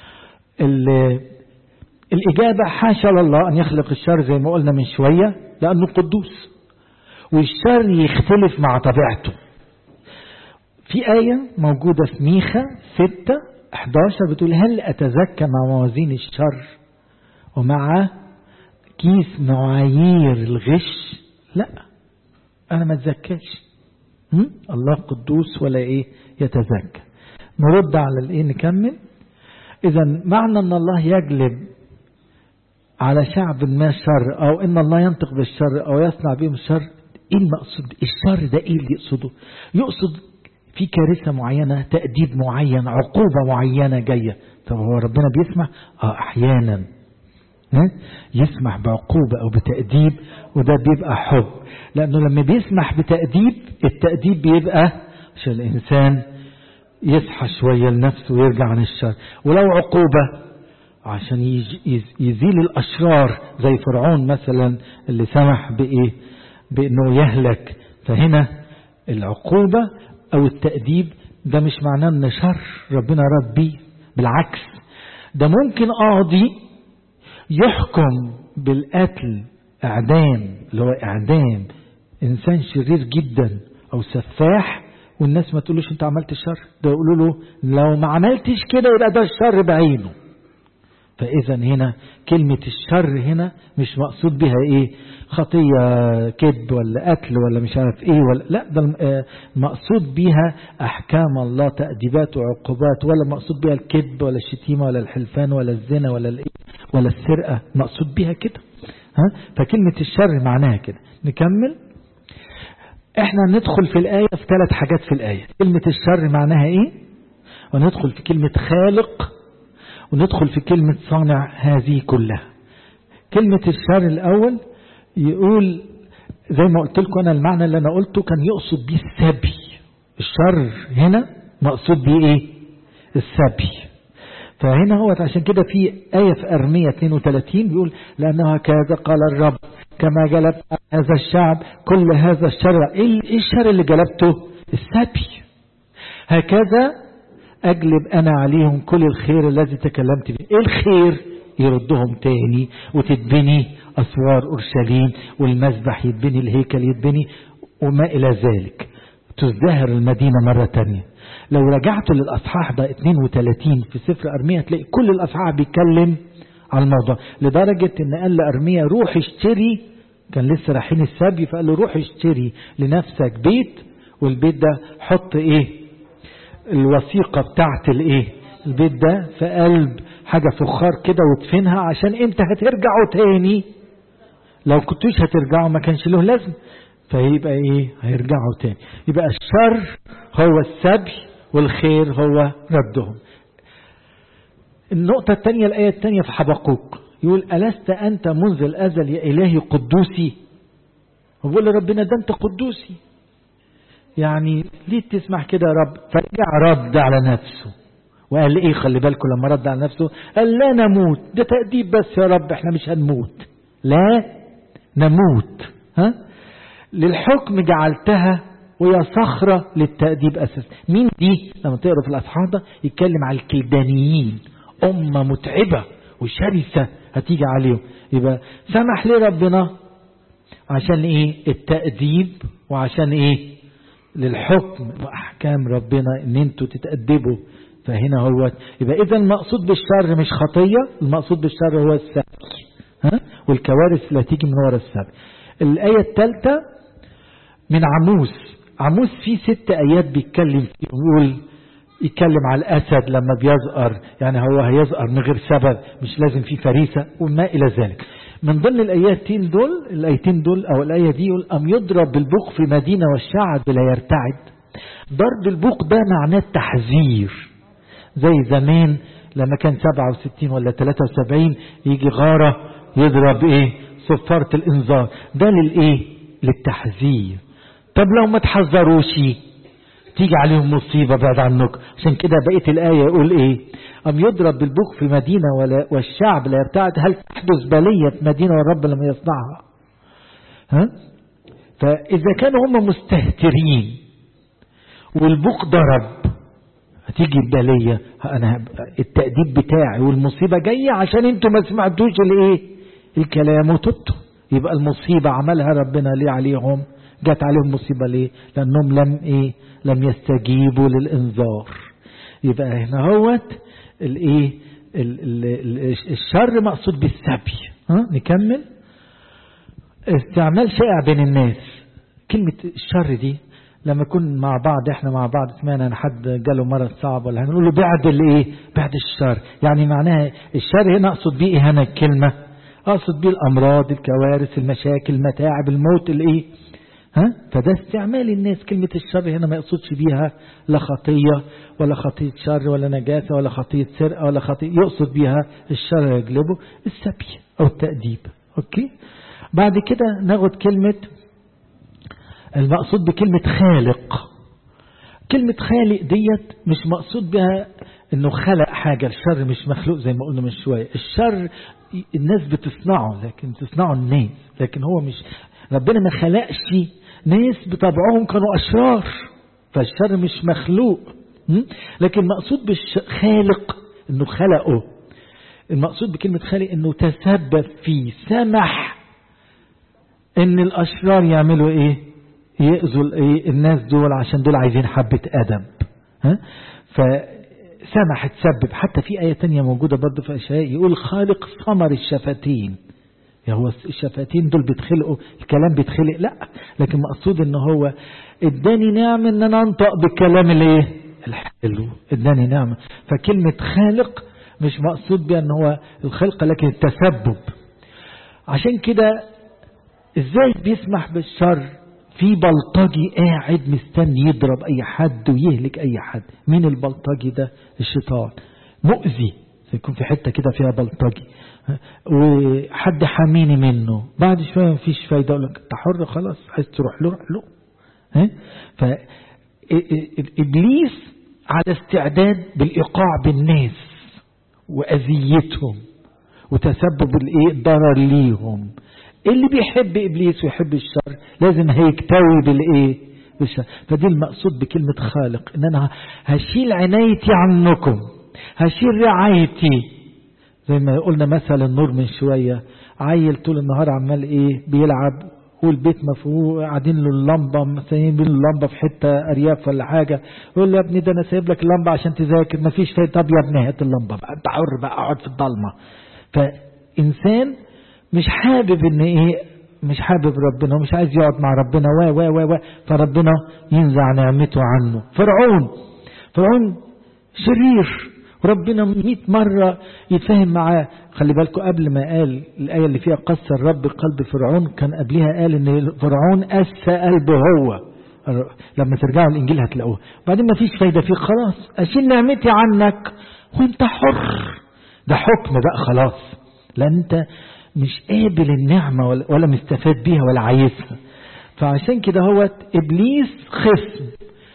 الإجابة حاشا لله أن يخلق الشر زي ما قلنا من شوية لأنه قدوس والشر يختلف مع طبيعته في آية موجودة في ميخا 6 11 بتقول هل أتزكى مع موازين الشر ومع كيس معايير الغش لا أنا ما اتزكاش الله قدوس ولا إيه يتزكى نرد على الإيه نكمل إذا معنى أن الله يجلب على شعب ما الشر أو إن الله ينطق بالشر أو يصنع بهم الشر إيه المقصود الشر ده إيه اللي يقصده يقصد في كارثة معينة تأديب معين عقوبة معينة جاية طب هو ربنا بيسمح آه أحيانا يسمح بعقوبة أو بتأديب وده بيبقى حب لأنه لما بيسمح بتأديب التأديب بيبقى عشان الإنسان يصحى شوية لنفسه ويرجع عن الشر ولو عقوبة عشان يزيل الأشرار زي فرعون مثلا اللي سمح بإيه بأنه يهلك فهنا العقوبة أو التأديب ده مش معناه أن شر ربنا رد بيه بالعكس ده ممكن قاضي يحكم بالقتل إعدام اللي هو إعدام إنسان شرير جدا أو سفاح والناس ما تقولوش أنت عملت الشر ده يقولوا له لو ما عملتش كده يبقى ده الشر بعينه فإذا هنا كلمة الشر هنا مش مقصود بها إيه خطية كذب ولا قتل ولا مش عارف إيه ولا لا ده مقصود بها أحكام الله تأديبات وعقوبات ولا مقصود بها الكذب ولا الشتيمة ولا الحلفان ولا الزنا ولا الإيه ولا السرقة مقصود بها كده ها فكلمة الشر معناها كده نكمل احنا ندخل في الآية في ثلاث حاجات في الآية كلمة الشر معناها ايه وندخل في كلمة خالق وندخل في كلمة صانع هذه كلها كلمة الشر الأول يقول زي ما قلت لكم أنا المعنى اللي أنا قلته كان يقصد بيه السبي الشر هنا مقصود بيه إيه السبي فهنا هو عشان كده في آية في أرمية 32 بيقول لأنه هكذا قال الرب كما جلب هذا الشعب كل هذا الشر إيه الشر اللي جلبته السبي هكذا أجلب أنا عليهم كل الخير الذي تكلمت به إيه الخير يردهم تاني وتتبني أسوار أورشليم والمذبح يتبني الهيكل يتبني وما إلى ذلك تزدهر المدينة مرة تانية لو رجعت للأصحاح ده 32 في سفر أرمية تلاقي كل الأصحاح بيتكلم على الموضوع لدرجة إن قال لأرمية روح اشتري كان لسه رايحين السبي فقال له روح اشتري لنفسك بيت والبيت ده حط ايه الوثيقة بتاعت الايه البيت ده في قلب حاجة فخار كده وادفنها عشان انت هترجعوا تاني لو كنتوش هترجعوا ما كانش له لازم فيبقى ايه هيرجعوا تاني يبقى الشر هو السبي والخير هو ردهم النقطة الثانية الآية الثانية في حبقوق يقول ألست أنت منذ الأزل يا إلهي قدوسي بقول لربنا ده أنت قدوسي يعني ليه تسمح كده يا رب فرجع رد على نفسه وقال ايه خلي بالكم لما رد على نفسه قال لا نموت ده تأديب بس يا رب احنا مش هنموت لا نموت ها للحكم جعلتها وهي صخرة للتأديب أساس مين دي لما تقرأ في الأصحاب ده يتكلم على الكلدانيين أمة متعبة وشرسة هتيجي عليهم يبقى سمح ليه ربنا عشان ايه التأديب وعشان ايه للحكم وأحكام ربنا ان انتوا تتأدبوا فهنا هو يبقى إذا المقصود بالشر مش خطية المقصود بالشر هو السبي ها والكوارث اللي هتيجي من ورا السبي الآية الثالثة من عموس عموس فيه ست آيات بيتكلم فيه يقول يتكلم على الأسد لما بيزقر يعني هو هيزقر من غير سبب مش لازم فيه فريسة وما إلى ذلك من ضمن الآياتين دول الآيتين دول أو الآية دي يقول أم يضرب بالبوق في مدينة والشعب لا يرتعد ضرب البوق ده معناه تحذير زي زمان لما كان 67 ولا 73 يجي غارة يضرب ايه صفارة الانذار ده للايه للتحذير طب لو ما تحذروش تيجي عليهم مصيبة بعد عنك عشان كده بقية الآية يقول ايه أم يضرب بالبوق في مدينة ولا والشعب لا يبتعد هل تحدث بلية في مدينة والرب لم يصنعها ها فإذا كانوا هم مستهترين والبوق ضرب هتيجي البلية أنا التأديب بتاعي والمصيبة جاية عشان انتوا ما سمعتوش الايه الكلام وتبتوا يبقى المصيبة عملها ربنا ليه عليهم جت عليهم مصيبة ليه لأنهم لم ايه لم يستجيبوا للإنذار يبقى هنا هوت الايه الشر مقصود بالسبي ها نكمل استعمال شائع بين الناس كلمة الشر دي لما يكون مع بعض احنا مع بعض سمعنا ان حد جاله مرض صعب ولا هنقول له بعد الايه بعد الشر يعني معناها الشر هنا اقصد بيه ايه هنا الكلمه اقصد بيه الامراض الكوارث المشاكل المتاعب الموت الايه ها فده استعمال الناس كلمة الشر هنا ما يقصدش بيها لا خطية ولا خطية شر ولا نجاسة ولا خطية سرقة ولا خطية يقصد بيها الشر يجلبه السبي أو التأديب أوكي بعد كده ناخد كلمة المقصود بكلمة خالق كلمة خالق ديت مش مقصود بها انه خلق حاجة الشر مش مخلوق زي ما قلنا من شوية الشر الناس بتصنعه لكن تصنعه الناس لكن هو مش ربنا ما خلقش ناس بطبعهم كانوا أشرار فالشر مش مخلوق لكن مقصود بالخالق انه خلقه المقصود بكلمة خالق انه تسبب فيه سمح ان الاشرار يعملوا ايه يأذوا ايه الناس دول عشان دول عايزين حبة ادب ها فسمح تسبب حتى في آية تانية موجودة برضه في أشياء يقول خالق ثمر الشفتين يا هو الشفتين دول بيتخلقوا الكلام بيتخلق لا لكن مقصود ان هو اداني نعمة ان انا انطق بالكلام الايه الحلو اداني نعمة فكلمة خالق مش مقصود بها ان هو الخلق لكن التسبب عشان كده ازاي بيسمح بالشر في بلطجي قاعد مستني يضرب اي حد ويهلك اي حد مين البلطجي ده الشيطان مؤذي يكون في حتة كده فيها بلطجي وحد حاميني منه بعد شوية مفيش فايدة اقول لك انت حر خلاص عايز تروح له روح له ها فإبليس على استعداد بالإيقاع بالناس وأذيتهم وتسبب الايه الضرر ليهم اللي بيحب إبليس ويحب الشر لازم هيكتوي بالإيه بالشر فدي المقصود بكلمة خالق إن أنا هشيل عنايتي عنكم هشيل رعايتي زي ما قلنا مثل النور من شوية عيل طول النهار عمال إيه بيلعب والبيت مفهوم قاعدين له اللمبة سايبين له اللمبة في حتة أرياف ولا حاجة يقول له يا ابني ده أنا سايب لك اللمبة عشان تذاكر مفيش فايدة طب يا ابني هات اللمبة بقى أنت حر بقى اقعد في الضلمة فإنسان مش حابب ان ايه مش حابب ربنا ومش عايز يقعد مع ربنا و و و و فربنا ينزع نعمته عنه فرعون فرعون شرير ربنا مئة مرة يتفاهم معاه خلي بالكم قبل ما قال الآية اللي فيها قص الرب قلب فرعون كان قبلها قال ان فرعون أس قلبه هو لما ترجعوا الإنجيل هتلاقوه بعدين ما فيش فايدة فيه خلاص أشيل نعمتي عنك وانت حر ده حكم بقى خلاص لأن انت مش قابل النعمة ولا مستفاد بيها ولا عايزها فعشان كده هو إبليس خصم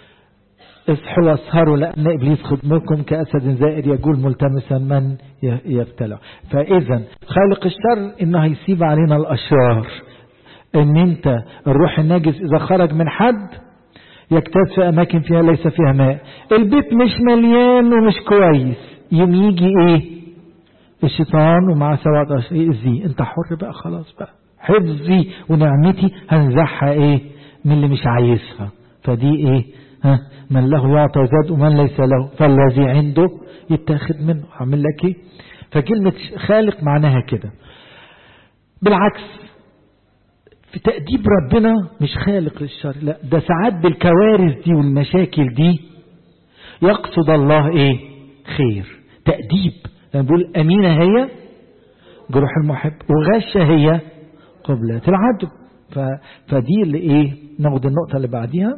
اصحوا واسهروا لأن إبليس خدمكم كأسد زائر يقول ملتمسا من يبتلع فإذا خالق الشر إنه هيسيب علينا الأشرار إن أنت الروح الناجس إذا خرج من حد يجتاز في أماكن فيها ليس فيها ماء البيت مش مليان ومش كويس يوم يجي إيه الشيطان ومع سبعة أشهر يأذي انت حر بقى خلاص بقى حفظي ونعمتي هنزعها ايه من اللي مش عايزها فدي ايه ها من له يعطى زاد ومن ليس له فالذي عنده يتاخد منه عامل لك ايه فكلمة خالق معناها كده بالعكس في تأديب ربنا مش خالق للشر لا ده ساعات بالكوارث دي والمشاكل دي يقصد الله ايه خير تأديب لما بيقول أمينة هي جروح المحب وغشة هي قبلة العدو ف... فدي اللي ايه ناخد النقطة اللي بعديها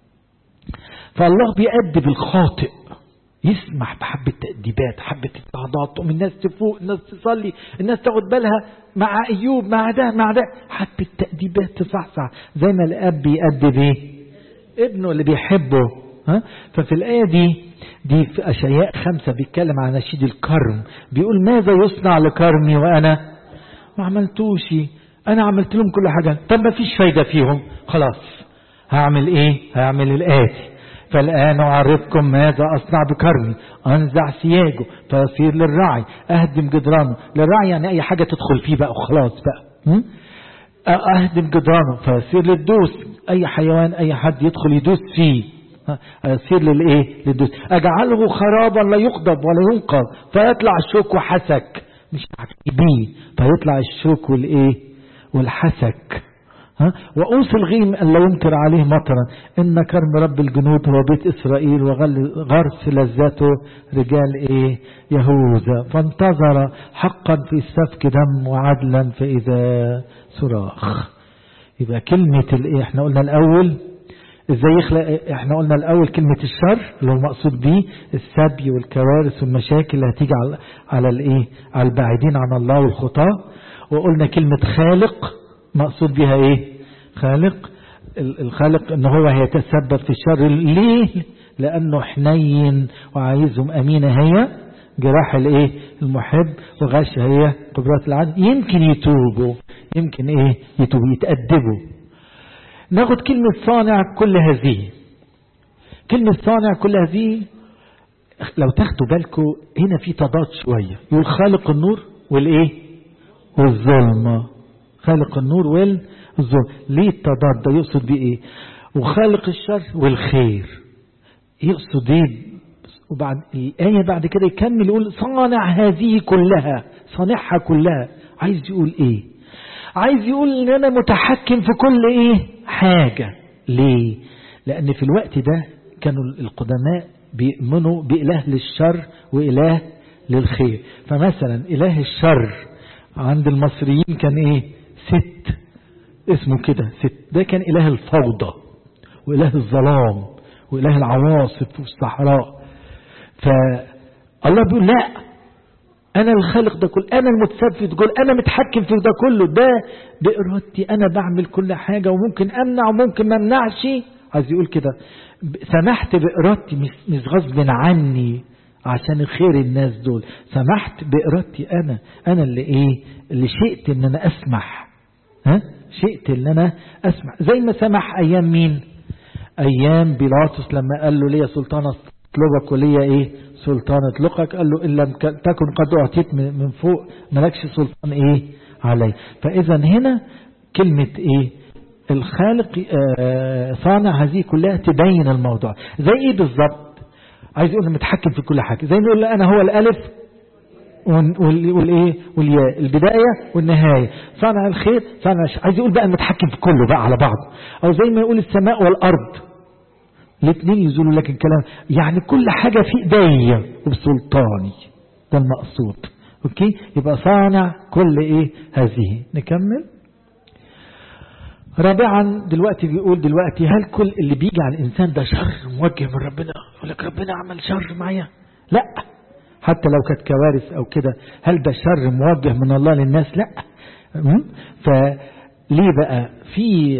فالله بيأدب الخاطئ يسمح بحبة تأديبات حبة اضطهادات تقوم الناس تفوق الناس تصلي الناس تاخد بالها مع أيوب مع ده مع ده حبة تأديبات تصحصح زي ما الأب بيأدب ايه ابنه اللي بيحبه ها ففي الآية دي دي في أشياء خمسة بيتكلم عن نشيد الكرم بيقول ماذا يصنع لكرمي وأنا ما عملتوش أنا عملت لهم كل حاجة طب ما فيش فايدة فيهم خلاص هعمل إيه هعمل الآتي فالآن أعرفكم ماذا أصنع بكرمي أنزع سياجه فيصير للرعي أهدم جدرانه للرعي يعني أي حاجة تدخل فيه بقى وخلاص بقى أهدم جدرانه فيصير للدوس أي حيوان أي حد يدخل يدوس فيه يصير للايه للدوس اجعله خرابا لا يقضب ولا ينقض فيطلع الشوك وحسك مش بيه فيطلع الشوك والايه والحسك ها وأوصي الغيم أن لا يمطر عليه مطرا إن كرم رب الجنود هو بيت إسرائيل وغرس لذته رجال إيه يهوذا فانتظر حقا في السفك دم وعدلا فإذا صراخ يبقى كلمة الإيه احنا قلنا الأول ازاي يخلق احنا قلنا الاول كلمة الشر اللي هو المقصود بيه السبي والكوارث والمشاكل اللي هتيجي على على الايه على البعيدين عن الله والخطاة وقلنا كلمة خالق مقصود بها ايه خالق الخالق ان هو هيتسبب في الشر ليه لانه حنين وعايزهم امينة هي جراح الايه المحب وغش هي قدرات العدل يمكن يتوبوا يمكن ايه يتوبوا يتأدبوا ناخد كلمة صانع كل هذه كلمة صانع كل هذه لو تاخدوا بالكم هنا في تضاد شوية يقول خالق النور والايه والظلمة خالق النور والظلم ليه التضاد ده يقصد بيه ايه وخالق الشر والخير يقصد ايه وبعد الآية بعد كده يكمل يقول صانع هذه كلها صانعها كلها عايز يقول ايه عايز يقول ان انا متحكم في كل ايه حاجة ليه لان في الوقت ده كانوا القدماء بيؤمنوا بإله للشر وإله للخير فمثلا إله الشر عند المصريين كان ايه ست اسمه كده ست ده كان إله الفوضى وإله الظلام وإله العواصف والصحراء فالله بيقول لا أنا الخالق ده كله أنا المتسبب في ده أنا متحكم في ده كله ده بإرادتي أنا بعمل كل حاجة وممكن أمنع وممكن ما أمنعش عايز يقول كده سمحت بإرادتي مش, مش غصب عني عشان خير الناس دول سمحت بإرادتي أنا أنا اللي إيه اللي شئت إن أنا أسمح ها شئت إن أنا أسمح زي ما سمح أيام مين أيام بيلاطس لما قال له ليه سلطان اطلبك وليا إيه سلطان اطلقك قال له إن لم تكن قد أعطيت من فوق ملكش سلطان إيه علي فإذا هنا كلمة إيه الخالق آه صانع هذه كلها تبين الموضوع زي إيه بالظبط عايز يقول متحكم في كل حاجة زي ما يقول أنا هو الألف والايه والياء البداية والنهاية صانع الخير صانع عايز يقول بقى المتحكم في كله بقى على بعض او زي ما يقول السماء والارض الاثنين يزولوا لكن كلام يعني كل حاجة في ايديا وبسلطاني ده المقصود اوكي يبقى صانع كل ايه هذه نكمل رابعا دلوقتي بيقول دلوقتي هل كل اللي بيجي على الانسان ده شر موجه من ربنا يقول لك ربنا عمل شر معايا لا حتى لو كانت كوارث او كده هل ده شر موجه من الله للناس لا فليه بقى في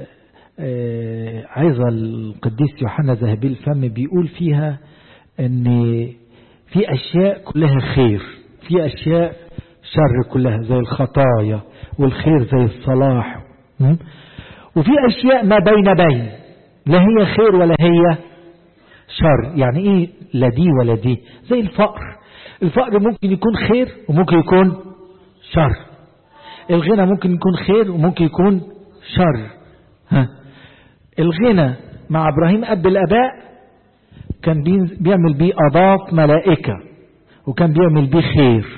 عظة القديس يوحنا ذهبي الفم بيقول فيها ان في اشياء كلها خير في اشياء شر كلها زي الخطايا والخير زي الصلاح وفي اشياء ما بين بين لا هي خير ولا هي شر يعني ايه لا دي ولا دي زي الفقر الفقر ممكن يكون خير وممكن يكون شر الغنى ممكن يكون خير وممكن يكون شر ها الغنى مع ابراهيم اب الاباء كان بيعمل بيه اضاف ملائكه وكان بيعمل بيه خير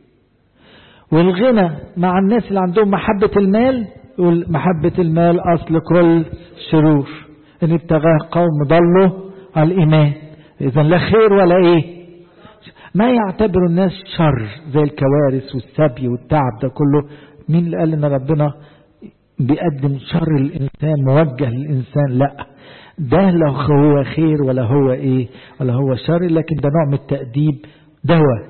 والغنى مع الناس اللي عندهم محبه المال يقول محبه المال اصل كل شرور ان ابتغاه قوم ضلوا على الايمان اذا لا خير ولا ايه ما يعتبر الناس شر زي الكوارث والسبي والتعب ده كله مين اللي قال ان ربنا بيقدم شر الانسان موجه للانسان لا ده لا هو خير ولا هو ايه ولا هو شر لكن ده نوع من التأديب دواء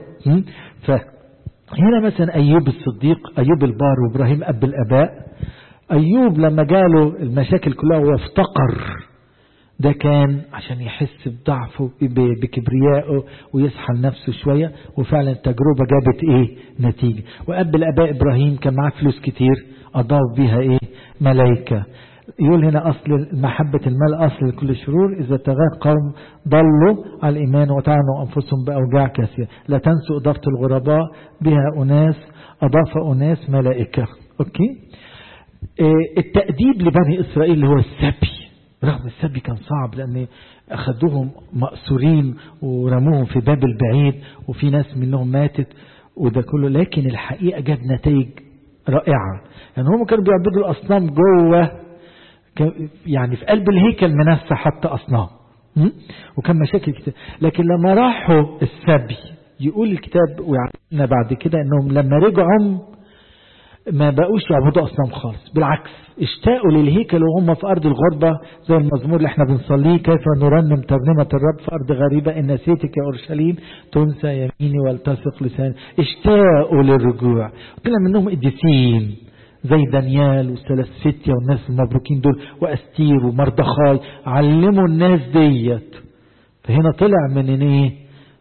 فهنا مثلا ايوب الصديق ايوب البار وابراهيم اب الاباء ايوب لما جاله المشاكل كلها وافتقر ده كان عشان يحس بضعفه بكبريائه ويصحى لنفسه شوية وفعلا التجربة جابت ايه نتيجة وأب الأباء إبراهيم كان معاه فلوس كتير أضاف بيها ايه ملايكة يقول هنا أصل محبة المال أصل لكل شرور إذا تغاه قوم ضلوا على الإيمان وتعنوا أنفسهم بأوجاع كثيرة لا تنسوا إضافة الغرباء بها أناس أضاف أناس ملائكة أوكي إيه التأديب لبني إسرائيل اللي هو السبي رغم السبي كان صعب لأن أخذوهم مأسورين ورموهم في باب البعيد وفي ناس منهم ماتت وده كله لكن الحقيقة جاب نتائج رائعة يعني هم كانوا بيعبدوا الأصنام جوه يعني في قلب الهيكل منسى حتى أصنام وكان مشاكل كتير لكن لما راحوا السبي يقول الكتاب ويعلمنا بعد كده انهم لما رجعوا ما بقوش يعبدوا أصنام خالص بالعكس اشتاقوا للهيكل وهم في أرض الغربة زي المزمور اللي احنا بنصليه كيف نرنم ترنمة الرب في أرض غريبة إن نسيتك يا أورشليم تنسى يميني والتصق لساني اشتاقوا للرجوع طلع منهم قديسين زي دانيال وسلاسفتيا والناس المبروكين دول وأستير ومردخاي علموا الناس ديت فهنا طلع من ايه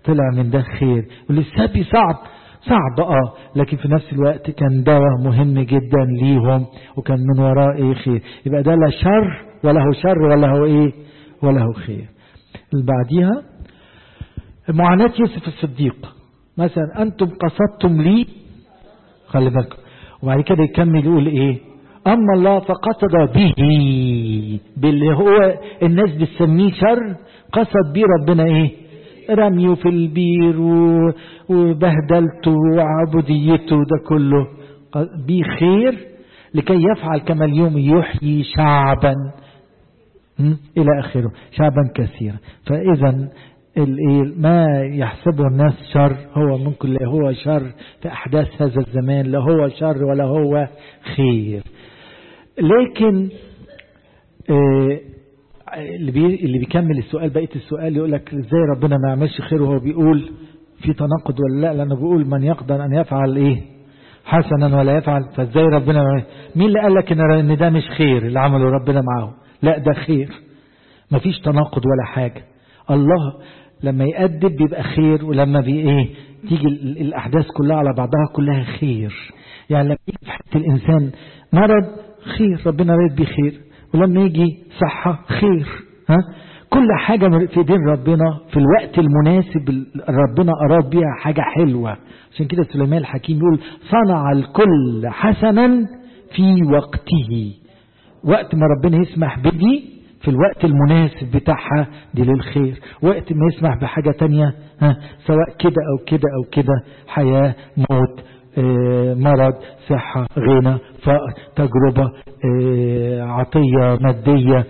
طلع من ده خير يقول السبي صعب صعب اه لكن في نفس الوقت كان دواء مهم جدا ليهم وكان من وراه ايه خير يبقى ده لا شر ولا هو شر ولا هو ايه ولا هو خير اللي بعديها معاناة يوسف الصديق مثلا انتم قصدتم لي خلي بالكم وبعد كده يكمل يقول ايه اما الله فقصد به باللي هو الناس بتسميه شر قصد بيه ربنا ايه رميه في البير وبهدلته وعبوديته ده كله بيه خير لكي يفعل كما اليوم يحيي شعبا إلى آخره شعبا كثيرا فإذا ما يحسبه الناس شر هو ممكن لا هو شر في أحداث هذا الزمان لا هو شر ولا هو خير لكن اللي بي اللي بيكمل السؤال بقيه السؤال يقول لك ازاي ربنا ما يعملش خير وهو بيقول في تناقض ولا لا لانه بيقول من يقدر ان يفعل ايه حسنا ولا يفعل فازاي ربنا مين اللي قال لك ان ده مش خير اللي عمله ربنا معاه لا ده خير مفيش تناقض ولا حاجه الله لما يأدب بيبقى خير ولما بي ايه تيجي الاحداث كلها على بعضها كلها خير يعني لما يجي في حته الانسان مرض خير ربنا راد بيه خير ولما يجي صحة خير ها كل حاجة في دين ربنا في الوقت المناسب ربنا أراد بيها حاجة حلوة عشان كده سليمان الحكيم يقول صنع الكل حسنا في وقته وقت ما ربنا يسمح بدي في الوقت المناسب بتاعها دي للخير وقت ما يسمح بحاجة تانية ها سواء كده أو كده أو كده حياة موت اه مرض صحة غنى فقر تجربة اه عطية مادية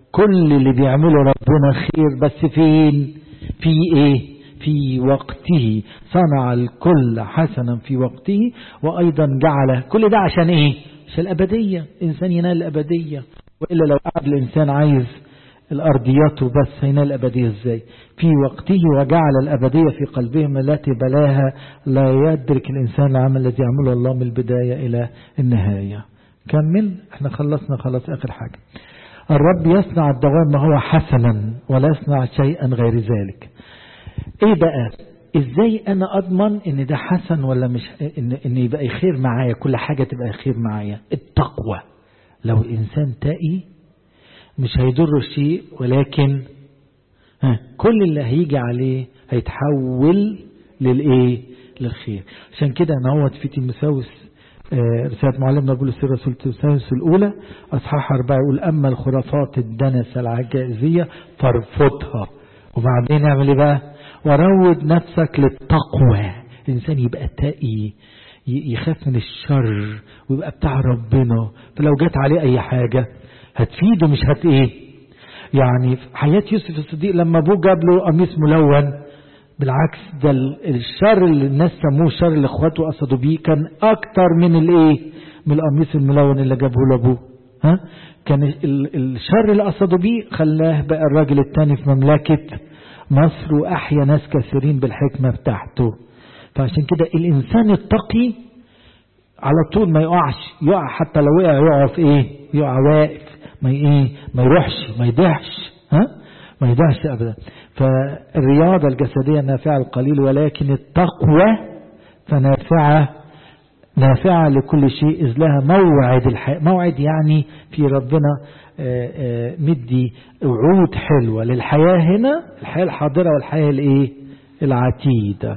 كل اللي بيعمله ربنا خير بس فين في ايه في وقته صنع الكل حسنا في وقته وأيضا جعل كل ده عشان ايه عشان الأبدية إنسان ينال الأبدية وإلا لو قعد الإنسان عايز الأرضيات وبس هينال الأبدية إزاي في وقته وجعل الأبدية في قلبهم التي بلاها لا يدرك الإنسان العمل الذي يعمله الله من البداية إلى النهاية كمل احنا خلصنا خلاص آخر حاجة الرب يصنع الدوام ما هو حسنا ولا يصنع شيئا غير ذلك ايه بقى ازاي انا اضمن ان ده حسن ولا مش ان, إن يبقى خير معايا كل حاجة تبقى خير معايا التقوى لو الانسان تقي مش هيضر شيء ولكن ها كل اللي هيجي عليه هيتحول للايه للخير عشان كده نوت في تيموثاوس رسالة معلمنا بولس الرسول تيموثاوس الأولى أصحاح أربعة يقول أما الخرافات الدنسة العجائزية فارفضها وبعدين اعمل ايه بقى وروض نفسك للتقوى الإنسان يبقى تقي يخاف من الشر ويبقى بتاع ربنا فلو جت عليه أي حاجة هتفيده مش هت ايه يعني في حياة يوسف الصديق لما ابوه جاب له قميص ملون بالعكس ده الشر اللي الناس سموه الشر اللي اخواته قصدوا بيه كان اكتر من الايه من القميص الملون اللي جابه لابوه ها كان الشر اللي قصدوا بيه خلاه بقى الراجل التاني في مملكة مصر واحيا ناس كثيرين بالحكمة بتاعته فعشان كده الانسان التقي على طول ما يقعش يقع حتى لو وقع يقع في ايه يقع واقف ما ايه ما يروحش ما يضيعش ها ما يضيعش ابدا فالرياضة الجسدية نافعة القليل ولكن التقوى فنافعة نافعة لكل شيء إذ لها موعد الحياة موعد يعني في ربنا آآ آآ مدي وعود حلوة للحياة هنا الحياة الحاضرة والحياة الايه العتيدة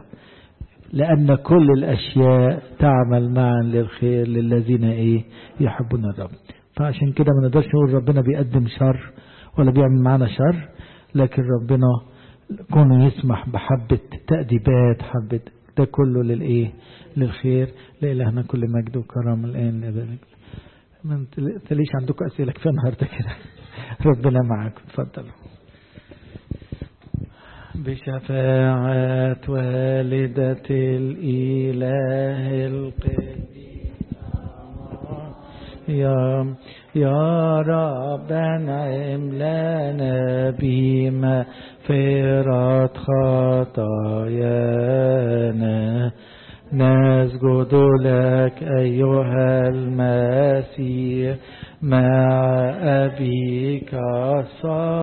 لأن كل الأشياء تعمل معا للخير للذين إيه يحبون الرب فعشان كده ما نقدرش نقول ربنا بيقدم شر ولا بيعمل معنا شر لكن ربنا كونه يسمح بحبة تأديبات حبة ده كله للإيه للخير لإلهنا كل مجد وكرم الآن لذلك ما تليش عندكم أسئلة كفاية النهاردة كده ربنا معاكم اتفضلوا بشفاعة والدة الإله القديس يا يا رب انعم لنا بما فرت خطايانا نسجد لك أيها المسيح مع أبيك الصالح